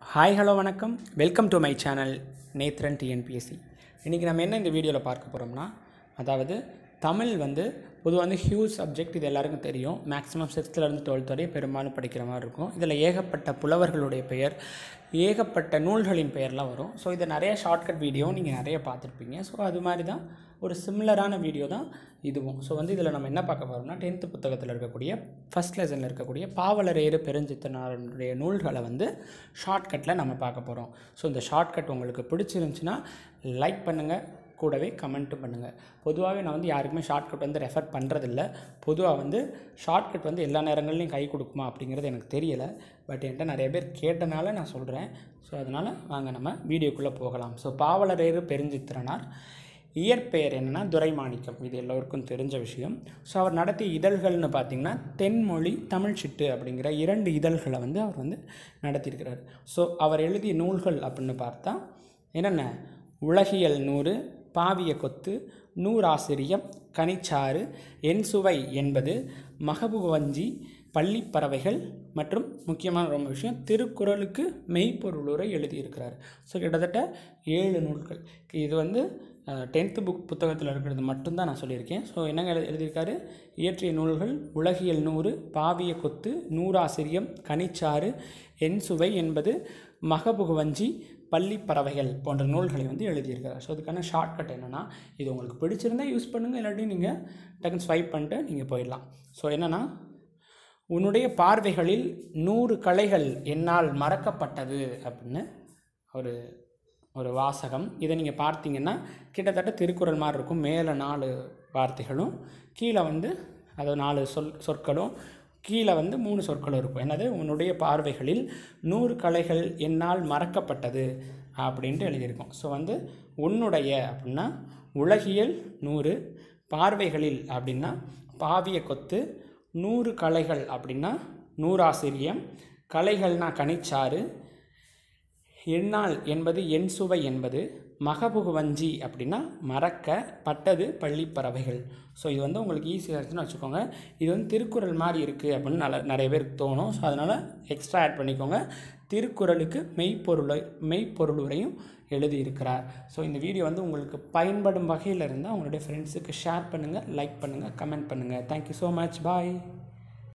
hi hello வணக்கம் welcome to my channel Nethran TNPSC இன்றைக்கி நம்ம என்ன இந்த வீடியோவில் பார்க்க போகிறோம்னா அதாவது தமிழ் வந்து பொதுவாக வந்து ஹியூஜ் சப்ஜெக்ட் இது எல்லாருக்கும் தெரியும் மேக்ஸிமம் சிக்ஸ்த்துலேருந்து டுவெல்த் வரை பெரும்பாலும் படிக்கிற மாதிரி இருக்கும் இதில் ஏகப்பட்ட புலவர்களுடைய பெயர் ஏகப்பட்ட நூல்களின் பெயர்லாம் வரும் ஸோ இதை நிறைய ஷார்ட்கட் வீடியோ நீங்கள் நிறைய பார்த்துருப்பீங்க ஸோ அது மாதிரி தான் ஒரு சிமிலரான வீடியோ தான் இதுவும் ஸோ வந்து இதில் நம்ம என்ன பார்க்க போகிறோம்னா டென்த்து புத்தகத்தில் இருக்கக்கூடிய ஃபஸ்ட் லெசனில் இருக்கக்கூடிய பாவலரேறு பெருஞ்சித்தனாருடைய நூல்களை வந்து ஷார்ட்கட்டில் நம்ம பார்க்க போகிறோம் ஸோ இந்த ஷார்ட்கட் உங்களுக்கு பிடிச்சிருந்துச்சுன்னா லைக் பண்ணுங்கள் கூடவே கமெண்ட்டும் பண்ணுங்கள் பொதுவாகவே நான் வந்து யாருக்குமே ஷார்ட்கட் வந்து ரெஃபர் பண்ணுறதில்ல பொதுவாக வந்து ஷார்ட்கட் வந்து எல்லா நேரங்கள்லையும் கை கொடுக்குமா அப்படிங்கிறது எனக்கு தெரியலை பட் என்கிட்ட நிறைய பேர் கேட்டனால நான் சொல்கிறேன் ஸோ அதனால் வாங்க நம்ம வீடியோக்குள்ளே போகலாம் ஸோ பாவலரேறு பெருஞ்சித்திரனார் இயற்பெயர் என்னென்னா துரைமாணிக்கம் இது எல்லோருக்கும் தெரிஞ்ச விஷயம் ஸோ அவர் நடத்திய இதழ்கள்னு பார்த்திங்கன்னா தென்மொழி தமிழ் சிட்டு அப்படிங்கிற இரண்டு இதழ்களை வந்து அவர் வந்து நடத்தியிருக்கிறார் ஸோ அவர் எழுதிய நூல்கள் அப்படின்னு பார்த்தா என்னென்ன உலகியல் நூறு பாவிய கொத்து நூறாசிரியம் கனிச்சாறு என் சுவை என்பது மகபுவஞ்சி பள்ளிப்பறவைகள் மற்றும் முக்கியமான ரொம்ப விஷயம் திருக்குறளுக்கு மெய்ப்பொருளுரை எழுதியிருக்கிறார் ஸோ கிட்டத்தட்ட ஏழு நூல்கள் இது வந்து டென்த்து புக் புத்தகத்தில் இருக்கிறது மட்டும்தான் நான் சொல்லியிருக்கேன் ஸோ என்னங்க எழு எழுதியிருக்காரு இயற்றிய நூல்கள் உலகியல் நூறு பாவிய கொத்து நூறாசிரியம் கனிச்சாறு என் சுவை என்பது மகபுகுவஞ்சி பள்ளி பறவைகள் போன்ற நூல்களை வந்து எழுதியிருக்காரு ஸோ அதுக்கான ஷார்ட்கட் என்னென்னா இது உங்களுக்கு பிடிச்சிருந்தா யூஸ் பண்ணுங்கள் இல்லாட்டி நீங்கள் டக்குன்னு ஸ்வைப் பண்ணிட்டு நீங்கள் போயிடலாம் ஸோ என்னென்னா உன்னுடைய பார்வைகளில் நூறு கலைகள் என்னால் மறக்கப்பட்டது அப்படின்னு ஒரு ஒரு வாசகம் இதை நீங்கள் பார்த்தீங்கன்னா கிட்டத்தட்ட திருக்குறள் மாதிரி இருக்கும் மேலே நாலு வார்த்தைகளும் கீழே வந்து அது நாலு சொல் சொற்களும் கீழே வந்து மூணு சொற்களும் இருக்கும் என்னது உன்னுடைய பார்வைகளில் நூறு கலைகள் என்னால் மறக்கப்பட்டது அப்படின்ட்டு எழுதியிருக்கோம் ஸோ வந்து உன்னுடைய அப்படின்னா உலகியல் நூறு பார்வைகளில் அப்படின்னா பாவிய கொத்து நூறு கலைகள் அப்படின்னா நூறாசிரியம் கலைகள்னா கனிச்சாறு எண்ணால் என்பது என் சுவை என்பது மகபுகுவஞ்சி அப்படின்னா மறக்க பட்டது பள்ளி பறவைகள் ஸோ இது வந்து உங்களுக்கு ஈஸியாக இருந்துச்சுன்னு வச்சுக்கோங்க இது வந்து திருக்குறள் மாதிரி இருக்குது அப்படின்னு நல்ல நிறைய பேருக்கு தோணும் ஸோ அதனால் எக்ஸ்ட்ரா ஆட் பண்ணிக்கோங்க திருக்குறளுக்கு மெய்ப்பொருளை மெய்ப்பொருளுரையும் எழுதியிருக்கிறார் ஸோ இந்த வீடியோ வந்து உங்களுக்கு பயன்படும் வகையில் இருந்தால் உங்களுடைய ஃப்ரெண்ட்ஸுக்கு ஷேர் பண்ணுங்கள் லைக் பண்ணுங்கள் கமெண்ட் பண்ணுங்கள் தேங்க்யூ ஸோ மச் பாய்